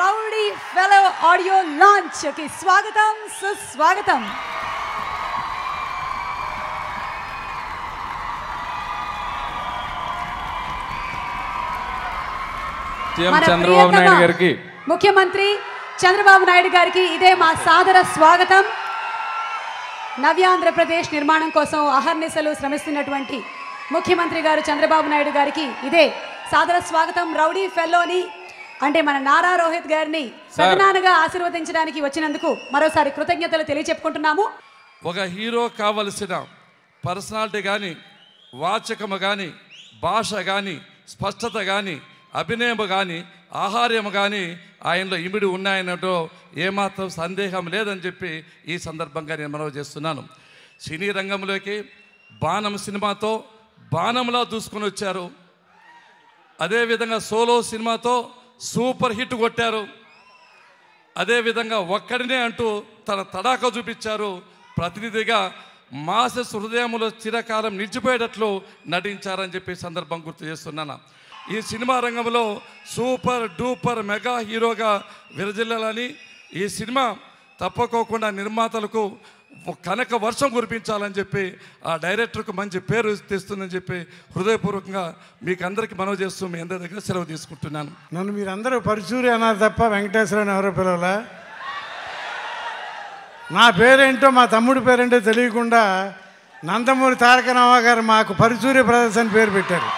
Rowdy fellow audio launch కి స్వాగతం సుస్వాగతం సీఎం మన చంద్రబాబు ప్రియతమ నాయుడు గారికి ముఖ్యమంత్రి చంద్రబాబు నాయుడు గారికి ఇదే మా సాదర స్వాగతం నవ్యాంధ్రప్రదేశ్ నిర్మాణం కోసం అహర్నిశలు శ్రమిస్తున్నటువంటి ముఖ్యమంత్రి గారు చంద్రబాబు నాయుడు గారికి ఇదే సాదర స్వాగతం రౌడీ ఫెల్లోని అంటే మన నారా రోహిత్ గారిని పెదనాన్నగా ఆశీర్వదించడానికి వచ్చినందుకు మరోసారి కృతజ్ఞతలు తెలియచెప్పుకుంటున్నాము ఒక హీరో కావలసిన పర్సనాలిటీ కానీ వాచకము కానీ భాష కానీ స్పష్టత కానీ అభినయము కానీ ఆహార్యము కానీ ఆయనలో ఇమిడి ఉన్నాయనటో ఏమాత్రం సందేహం లేదని చెప్పి ఈ సందర్భంగా నేను మనవి చేస్తున్నాను సినీ రంగంలోకి బాణం సినిమాతో బాణంలా దూసుకొని వచ్చారు అదేవిధంగా సోలో సినిమాతో సూపర్ హిట్ కొట్టారు అదేవిధంగా ఒక్కడినే అంటూ తన తడాక చూపించారు ప్రతినిధిగా మాసెస్ హృదయంలో చిరకాలం నిలిచిపోయేటట్లు నటించారని చెప్పి సందర్భం గుర్తు చేస్తున్నాను ఈ సినిమా రంగంలో సూపర్ డూపర్ మెగా హీరోగా విరజిల్లాలని ఈ సినిమా తప్పకోకుండా నిర్మాతలకు కనక వర్షం కురిపించాలని చెప్పి ఆ డైరెక్టర్కు మంచి పేరు తెస్తుందని చెప్పి హృదయపూర్వకంగా మీకు అందరికీ మనవి చేస్తూ మీ అందరి దగ్గర సెలవు తీసుకుంటున్నాను నన్ను మీరందరూ పరుచూరి అన్నారు తప్ప వెంకటేశ్వరని ఎవరో పిలవలా నా పేరేంటో మా తమ్ముడి పేరేంటో తెలియకుండా నందమూరి తారక రామారావు గారు మాకు పరుచూరి బ్రదర్స్ అని పేరు పెట్టారు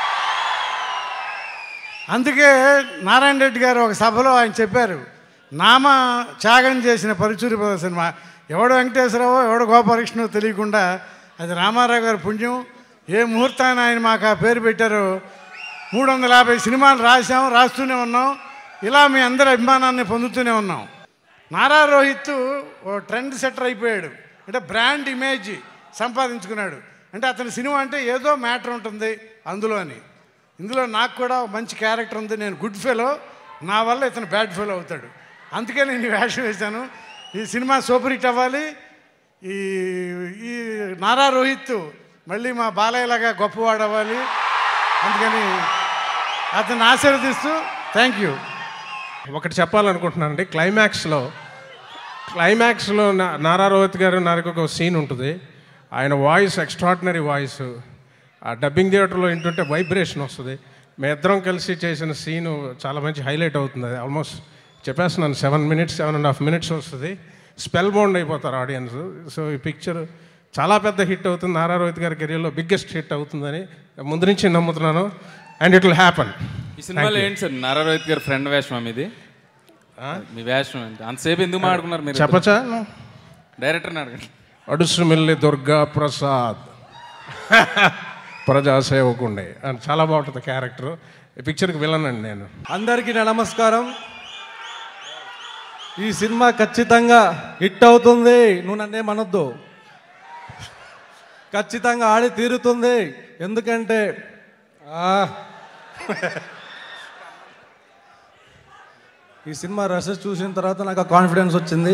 అందుకే నారాయణ రెడ్డి గారు ఒక సభలో ఆయన చెప్పారు నామ త్యాగం చేసిన పరుచూరి బ్రదర్స్ అని మా ఎవడు వెంకటేశ్వరరావు ఎవడు గోపాలకృష్ణ తెలియకుండా అది రామారావు గారి పుణ్యం ఏ ముహూర్తాన్ని ఆయన మాకు ఆ పేరు పెట్టారో మూడు వందల యాభై సినిమాలు రాసాం రాస్తూనే ఉన్నాం ఇలా మీ అందరి అభిమానాన్ని పొందుతూనే ఉన్నాం నారా రోహిత్ ఓ ట్రెండ్ సెటర్ అయిపోయాడు అంటే బ్రాండ్ ఇమేజ్ సంపాదించుకున్నాడు అంటే అతని సినిమా అంటే ఏదో మ్యాటర్ ఉంటుంది అందులో అని ఇందులో నాకు కూడా ఒక మంచి క్యారెక్టర్ ఉంది నేను గుడ్ ఫెలో నా వల్ల ఇతను బ్యాడ్ ఫెలో అవుతాడు అందుకే నేను ఈ వేషం వేశాను ఈ సినిమా సూపర్ హిట్ అవ్వాలి ఈ ఈ నారా రోహిత్ మళ్ళీ మా బాలయ్యలాగా గొప్పవాడు అవ్వాలి అందుకని అతన్ని ఆశీర్వదిస్తూ థ్యాంక్ యూ ఒకటి చెప్పాలనుకుంటున్నానండి క్లైమాక్స్లో క్లైమాక్స్లో నా- నారా రోహిత్ గారు నాకు ఒక సీన్ ఉంటుంది ఆయన వాయిస్ ఎక్స్ట్రాడినరీ వాయిస్ ఆ డబ్బింగ్ థియేటర్లో వింటుంటే వైబ్రేషన్ వస్తుంది మేమిద్దరం కలిసి చేసిన సీను చాలా మంచి హైలైట్ అవుతుంది అది ఆల్మోస్ట్ చెప్పేస్తున్నాను seven minutes seven and half minutes వస్తుంది స్పెల్ బౌండ్ అయిపోతారు ఆడియన్స్ సో ఈ పిక్చర్ చాలా పెద్ద హిట్ అవుతుంది నారా రోహిత్ గారి కెరీర్లో బిగ్గెస్ట్ హిట్ అవుతుందని ముందు నుంచి నమ్ముతున్నాను అండ్ ఇట్ విల్ హ్యాపన్ ఈ సినిమాలో ఏంటి సార్ నారా రోహిత్ గారి ఫ్రెండ్ వేషమా మీది మీ వేషం ఏంటి అంతసేపు ఎందుకు మాట్లాడుకున్నారు మీరు చెప్పచ్చా డైరెక్టర్ని అడగండి అడుసుమిల్లి దుర్గా ప్రసాద్ ప్రజాసేవకుండే అని చాలా బాగుంటుంది క్యారెక్టర్ ఈ పిక్చర్కి విలన్ అండి నేను అందరికీ నా నమస్కారం ఈ సినిమా ఖచ్చితంగా హిట్ అవుతుంది నువ్వు నన్నేమనొద్దు ఖచ్చితంగా ఆడి తీరుతుంది ఎందుకంటే ఆ, ఈ సినిమా రసెస్ చూసిన తర్వాత నాకు కాన్ఫిడెన్స్ వచ్చింది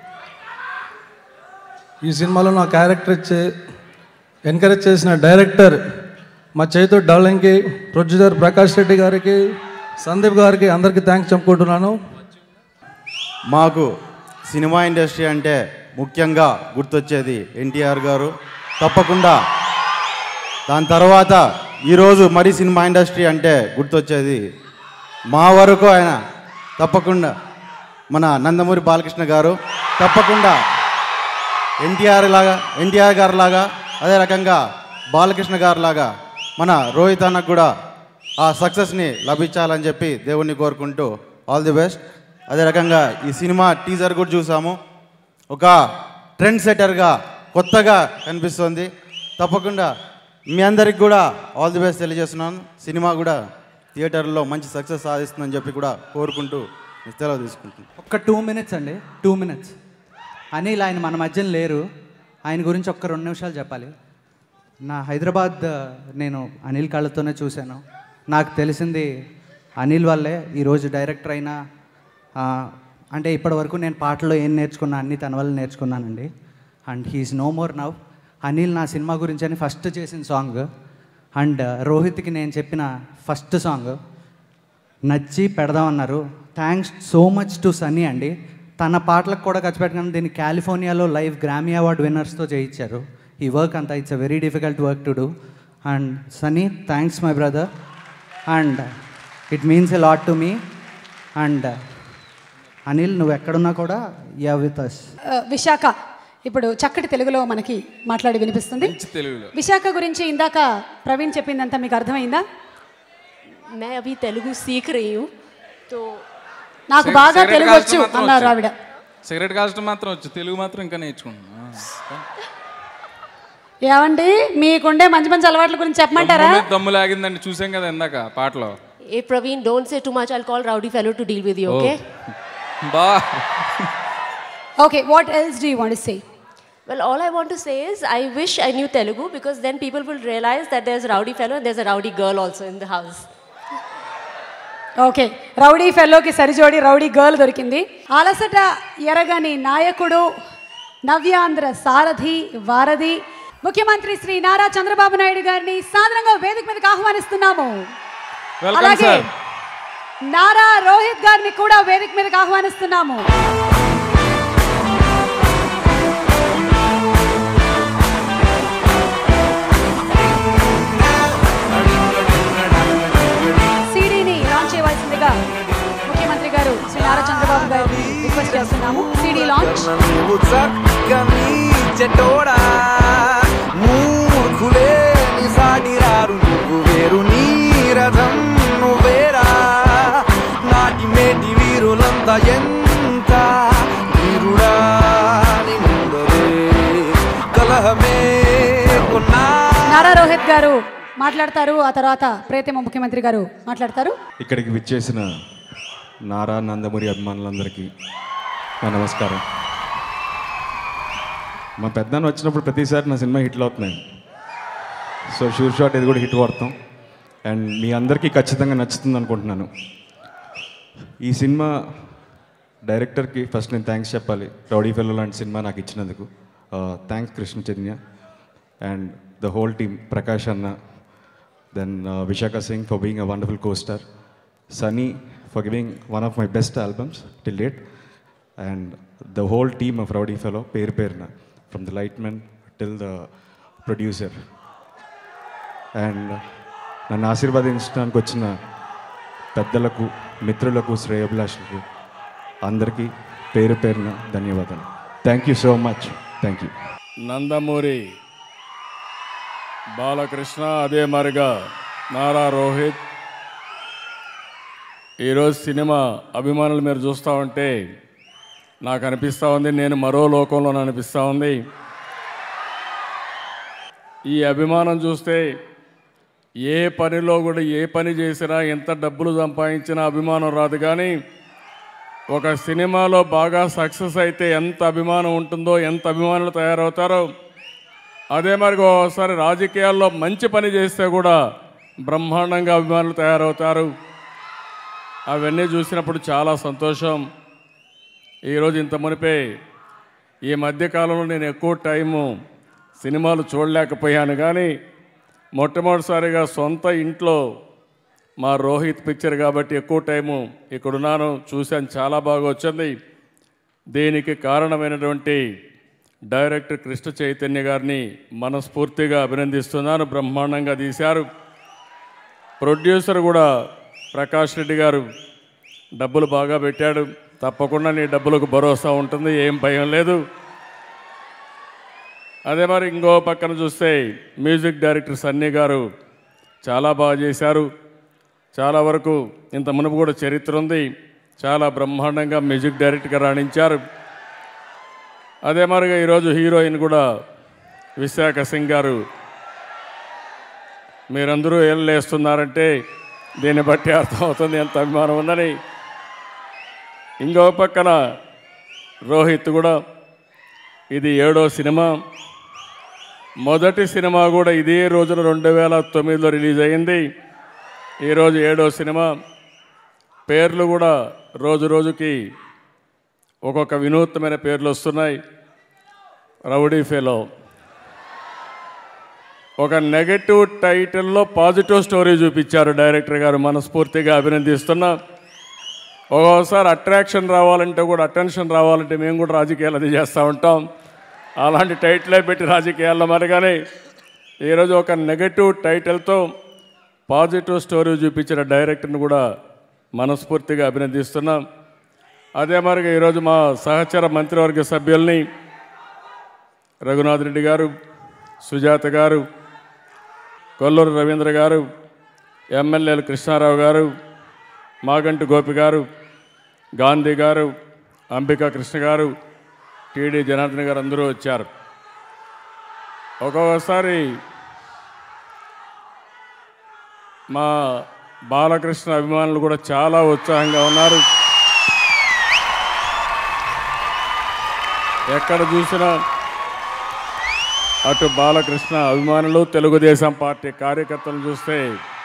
ఈ సినిమాలో నా క్యారెక్టర్ ఇచ్చి ఎంకరేజ్ చేసిన డైరెక్టర్ మా చైతు డార్లింగ్కి ప్రొడ్యూసర్ ప్రకాష్ రెడ్డి గారికి సందీప్ గారికి అందరికీ థ్యాంక్స్ చెప్పుకుంటున్నాను మాకు సినిమా ఇండస్ట్రీ అంటే ముఖ్యంగా గుర్తొచ్చేది ఎన్టీఆర్ గారు తప్పకుండా దాని తర్వాత ఈరోజు మరి సినిమా ఇండస్ట్రీ అంటే గుర్తొచ్చేది మా వరకు ఆయన తప్పకుండా మన నందమూరి బాలకృష్ణ గారు తప్పకుండా ఎన్టీఆర్ లాగా ఎన్టీఆర్ గారు లాగా అదే రకంగా బాలకృష్ణ గారు లాగా మన రోహిత్ అన్నకు కూడా ఆ సక్సెస్ని లభించాలని చెప్పి దేవుణ్ణి కోరుకుంటూ ఆల్ ది బెస్ట్ అదే రకంగా ఈ సినిమా టీజర్ కూడా చూసాము ఒక ట్రెండ్ సెటర్గా కొత్తగా కనిపిస్తుంది తప్పకుండా మీ అందరికి కూడా ఆల్ ది బెస్ట్ తెలియజేస్తున్నాను సినిమా కూడా థియేటర్లో మంచి సక్సెస్ సాధిస్తుందని చెప్పి కూడా కోరుకుంటూ సెలవు తీసుకుంటున్నాను ఒక్క టూ మినిట్స్ అండి టూ మినిట్స్ అనిల్ ఆయన మన మధ్యన లేరు ఆయన గురించి ఒక్క రెండు నిమిషాలు చెప్పాలి నా హైదరాబాద్ నేను అనిల్ కళ్ళతోనే చూశాను నాకు తెలిసింది అనిల్ వల్లే ఈరోజు డైరెక్టర్ అయినా ఆ, అంటే ఇప్పటివరకు నేను పాటలో ఏం నేర్చుకున్నా అన్ని తన వల్ల నేర్చుకున్నానండి and he's no more now Anil నా సినిమా గురించి అని ఫస్ట్ చేసిన సాంగ్ అండ్ రోహిత్కి నేను చెప్పిన ఫస్ట్ సాంగ్ నచ్చి పెడదామన్నారు thanks so much to Sunny అండి తన పాటలకు కూడా ఖర్చు పెట్టకుండా దీన్ని కాలిఫోర్నియాలో లైవ్ గ్రామీ అవార్డ్ విన్నర్స్తో చేయించారు ఈ వర్క్ అంతా it's a very difficult work to do and Sunny thanks my brother and it means a lot to me and Anil నువ్వు ఎక్కడున్నా కూడా యా విత్ అస్ ఆ, విశాఖ ఇప్పుడు చక్కటి తెలుగులో మనకి మాట్లాడి వినిపిస్తుంది తెలుగులో విశాఖ గురించి ఇందాక ప్రవీణ్ చెప్పిందంతా మీకు అర్థమైందా मैं अभी तेलुगु सीख रही हूँ तो నాకు బాగా సిగరెట్ తెలుగు వచ్చు కాల్చడం మాత్రం అన్నారు వచ్చు. ఆవిడ సిగరెట్ కాల్చడం మాత్రం వచ్చు తెలుగు మాత్రం ఇంకా నేర్చుకుంటున్నాను ఏమండి మీకుండే మంచి మంచి అలవాట్ల గురించి చెప్పమంటారా దమ్ము మీద దమ్ము లాగిందండి చూసాం కదా ఇందాక పాటలో ए Praveen don't say too much I call rowdy fellow to deal with you Oh. Okay బా okay what else do want say Well, all I want to say is I wish I knew Telugu because then people will realize that there's a rowdy fellow and there's a rowdy girl also in the house. Okay rowdy ఫెల్లోకి సరిజోడి rowdy girl దొరికింది అలసట ఎరగని నాయకుడు నవ్యాంధ్ర సారథి వారధి ముఖ్యమంత్రి శ్రీ నారా చంద్రబాబు నాయుడు గారిని సాధారణంగా వేదిక మీదకి ఆహ్వానిస్తున్నాము వెల్కమ్ అలాగే సార్ నారా రోహిత్ గారిని కూడా వేదిక మీదకి ఆహ్వానిస్తున్నాము సీడీని లాంచ్ చేయవలసిందిగా ముఖ్యమంత్రి గారు శ్రీ నారా చంద్రబాబు గారిని రిక్వెస్ట్ చేస్తున్నాము సీడీ లాంచ్ నువ్వు చక్కని చెటోడా మూర్ఖులే నీ సాటిరారు నువ్వు వేరు నీ రథం నువ్వేరా నాటి మేటి వీరులంతా ఎంత వీరుడా నీ ముందరే కలహమే కొన్నా నారా రోహిత్ గారు మాట్లాడతారు ఆ తర్వాత ప్రేతమ ముఖ్యమంత్రి గారు మాట్లాడతారు ఇక్కడికి విచ్చేసిన నారా నందమూరి అభిమానులందరికీ నా నమస్కారం మా పెద్దన్న వచ్చినప్పుడు ప్రతిసారి నా సినిమా హిట్లు అవుతున్నాయి సో షూర్ షాట్ ఇది కూడా హిట్ కొడతాం అండ్ మీ అందరికీ ఖచ్చితంగా నచ్చుతుంది అనుకుంటున్నాను ఈ సినిమా డైరెక్టర్కి ఫస్ట్ నేను థ్యాంక్స్ చెప్పాలి రౌడీ ఫెల్లో లాంటి సినిమా నాకు ఇచ్చినందుకు thanks Krishna Chaitanya and the whole team Prakash అన్న then Visakha Singh for being a wonderful costar Sunny for giving one of my best albums till date and the whole team of rowdy fellow పేరు పేరున from the light men till the producer and నన్ను ఆశీర్వదించడానికి వచ్చిన పెద్దలకు మిత్రులకు శ్రేయభిలాషులకు అందరికీ పేరు పేరున ధన్యవాదాలు thank you so much thank you Nandamuri Balakrishna అదే మరిగా నారా రోహిత్ ఈరోజు సినిమా అభిమానులు మీరు చూస్తూ ఉంటే నాకు అనిపిస్తూ ఉంది నేను మరో లోకంలో అనిపిస్తూ ఉంది ఈ అభిమానం చూస్తే ఏ పనిలో కూడా ఏ పని చేసినా ఎంత డబ్బులు సంపాదించినా అభిమానం రాదు కానీ ఒక సినిమాలో బాగా సక్సెస్ అయితే ఎంత అభిమానం ఉంటుందో ఎంత అభిమానులు తయారవుతారో అదే మరి ఒకసారి రాజకీయాల్లో మంచి పని చేస్తే కూడా బ్రహ్మాండంగా అభిమానులు తయారవుతారు అవన్నీ చూసినప్పుడు చాలా సంతోషం ఈరోజు ఇంత మునిపే ఈ మధ్యకాలంలో నేను ఎక్కువ టైము సినిమాలు చూడలేకపోయాను కానీ మొట్టమొదటిసారిగా సొంత ఇంట్లో మా రోహిత్ పిక్చర్ కాబట్టి ఎక్కువ టైము ఇక్కడున్నాను చూశాను చాలా బాగా వచ్చింది దీనికి కారణమైనటువంటి డైరెక్టర్ కృష్ణ చైతన్య గారిని మనస్ఫూర్తిగా అభినందిస్తున్నాను బ్రహ్మాండంగా తీశారు ప్రొడ్యూసర్ కూడా ప్రకాష్ రెడ్డి గారు డబ్బులు బాగా పెట్టాడు తప్పకుండా నీ డబ్బులకు భరోసా ఉంటుంది ఏం భయం లేదు అదే మరి ఇంకో పక్కన చూస్తే మ్యూజిక్ డైరెక్టర్ సన్నీ గారు చాలా బాగా చేశారు చాలా వరకు ఇంత మునుపు కూడా చరిత్ర ఉంది చాలా బ్రహ్మాండంగా మ్యూజిక్ డైరెక్టర్గా రాణించారు అదే మరిగా ఈరోజు హీరోయిన్ కూడా విశాఖ సింగ్ గారు మీరందరూ ఏం లేస్తున్నారంటే దీన్ని బట్టి అర్థమవుతుంది ఎంత అభిమానం ఉందని ఇంకో పక్కన రోహిత్ కూడా ఇది ఏడో సినిమా మొదటి సినిమా కూడా ఇదే రోజున రెండు వేల తొమ్మిదిలో రిలీజ్ అయింది ఈరోజు ఏడో సినిమా పేర్లు కూడా రోజు రోజుకి ఒక్కొక్క వినూత్నమైన పేర్లు వస్తున్నాయి రౌడీ ఫెలో ఒక నెగటివ్ టైటిల్లో పాజిటివ్ స్టోరీ చూపించారు డైరెక్టర్ గారు మనస్ఫూర్తిగా అభినందిస్తున్నా ఒక్కోసారి అట్రాక్షన్ రావాలంటే కూడా అటెన్షన్ రావాలంటే మేము కూడా రాజకీయాలు అది చేస్తూ ఉంటాం అలాంటి టైటిలే పెట్టి రాజకీయాల్లో మరి కానీ ఈరోజు ఒక నెగటివ్ టైటిల్తో పాజిటివ్ స్టోరీ చూపించిన డైరెక్టర్ని కూడా మనస్ఫూర్తిగా అభినందిస్తున్నాం అదే మరిగా ఈరోజు మా సహచర మంత్రివర్గ సభ్యుల్ని రఘునాథ్ రెడ్డి గారు సుజాత గారు కొల్లూరు రవీంద్ర గారు ఎమ్మెల్యేలు కృష్ణారావు గారు మాగంటి గోపి గారు గాంధీ గారు అంబికా కృష్ణ గారు టీడీ జనార్దన్ గారు అందరూ వచ్చారు ఒక్కొక్కసారి మా బాలకృష్ణ అభిమానులు కూడా చాలా ఉత్సాహంగా ఉన్నారు ఎక్కడ చూసినా అటు బాలకృష్ణ అభిమానులు తెలుగుదేశం పార్టీ కార్యకర్తలు చూస్తే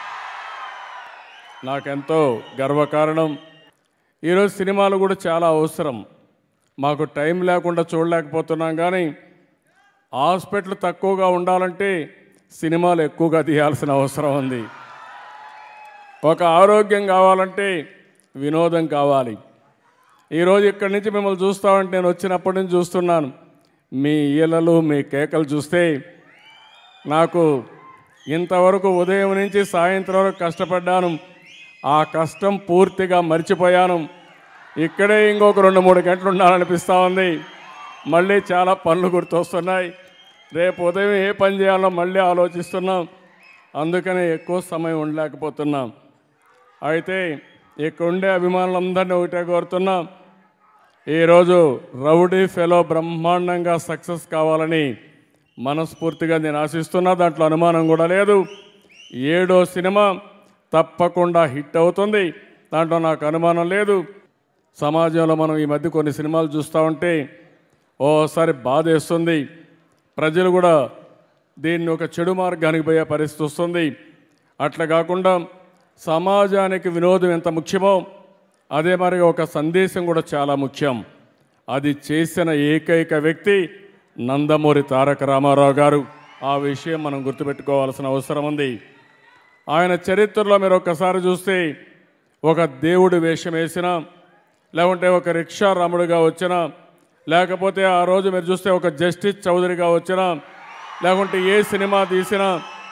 నాకెంతో గర్వకారణం ఈరోజు సినిమాలు కూడా చాలా అవసరం మాకు టైం లేకుండా చూడలేకపోతున్నాం కానీ హాస్పిటల్ తక్కువగా ఉండాలంటే సినిమాలు ఎక్కువగా తీయాల్సిన అవసరం ఉంది ఒక ఆరోగ్యం కావాలంటే వినోదం కావాలి ఈరోజు ఇక్కడి నుంచి మిమ్మల్ని చూస్తామంటే నేను వచ్చినప్పటి నుంచి చూస్తున్నాను మీ ఈలలు మీ కేకలు చూస్తే నాకు ఇంతవరకు ఉదయం నుంచి సాయంత్రం వరకు కష్టపడ్డాను ఆ కష్టం పూర్తిగా మర్చిపోయాను ఇక్కడే ఇంకొక రెండు మూడు గంటలు ఉండాలనిపిస్తూ ఉంది మళ్ళీ చాలా పనులు గుర్తొస్తున్నాయి రేపు ఉదయం ఏ పని చేయాలో మళ్ళీ ఆలోచిస్తున్నాం అందుకనే ఎక్కువ సమయం ఉండలేకపోతున్నాం అయితే ఇక్కడ ఉండే అభిమానులందరినీ ఒకటే కోరుతున్నాం ఈరోజు రౌడీ ఫెలో బ్రహ్మాండంగా సక్సెస్ కావాలని మనస్ఫూర్తిగా నేను ఆశిస్తున్నా దాంట్లో అనుమానం కూడా లేదు ఏడో సినిమా తప్పకుండా హిట్ అవుతుంది దాంట్లో నాకు అనుమానం లేదు సమాజంలో మనం ఈ మధ్య కొన్ని సినిమాలు చూస్తూ ఉంటే ఓసారి బాధ వేస్తుంది ప్రజలు కూడా దీన్ని ఒక చెడు మార్గానికి పోయే పరిస్థితి వస్తుంది అట్లా కాకుండా సమాజానికి వినోదం ఎంత ముఖ్యమో అదే మరి ఒక సందేశం కూడా చాలా ముఖ్యం అది చేసిన ఏకైక వ్యక్తి నందమూరి తారక రామారావు గారు ఆ విషయం మనం గుర్తుపెట్టుకోవాల్సిన అవసరం ఉంది ఆయన చరిత్రలో మీరు ఒక్కసారి చూస్తే ఒక దేవుడి వేషం వేసిన లేకుంటే ఒక రిక్షా రాముడిగా వచ్చిన లేకపోతే ఆ రోజు మీరు చూస్తే ఒక జస్టిస్ చౌదరిగా వచ్చిన లేకుంటే ఏ సినిమా తీసినా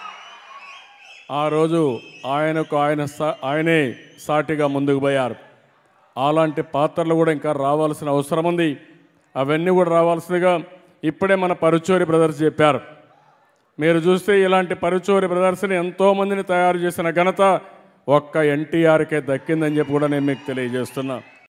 ఆ రోజు ఆయనకు ఆయన సా- ఆయనే సాటిగా ముందుకు పోయారు అలాంటి పాత్రలు కూడా ఇంకా రావాల్సిన అవసరం ఉంది అవన్నీ కూడా రావాల్సిందిగా ఇప్పుడే మన పరుచూరి బ్రదర్స్ చెప్పారు మీరు చూస్తే ఇలాంటి పరుచూరి బ్రదర్స్ని ఎంతోమందిని తయారు చేసిన ఘనత ఒక్క ఎన్టీఆర్కే దక్కిందని చెప్పి కూడా నేను మీకు తెలియజేస్తున్నా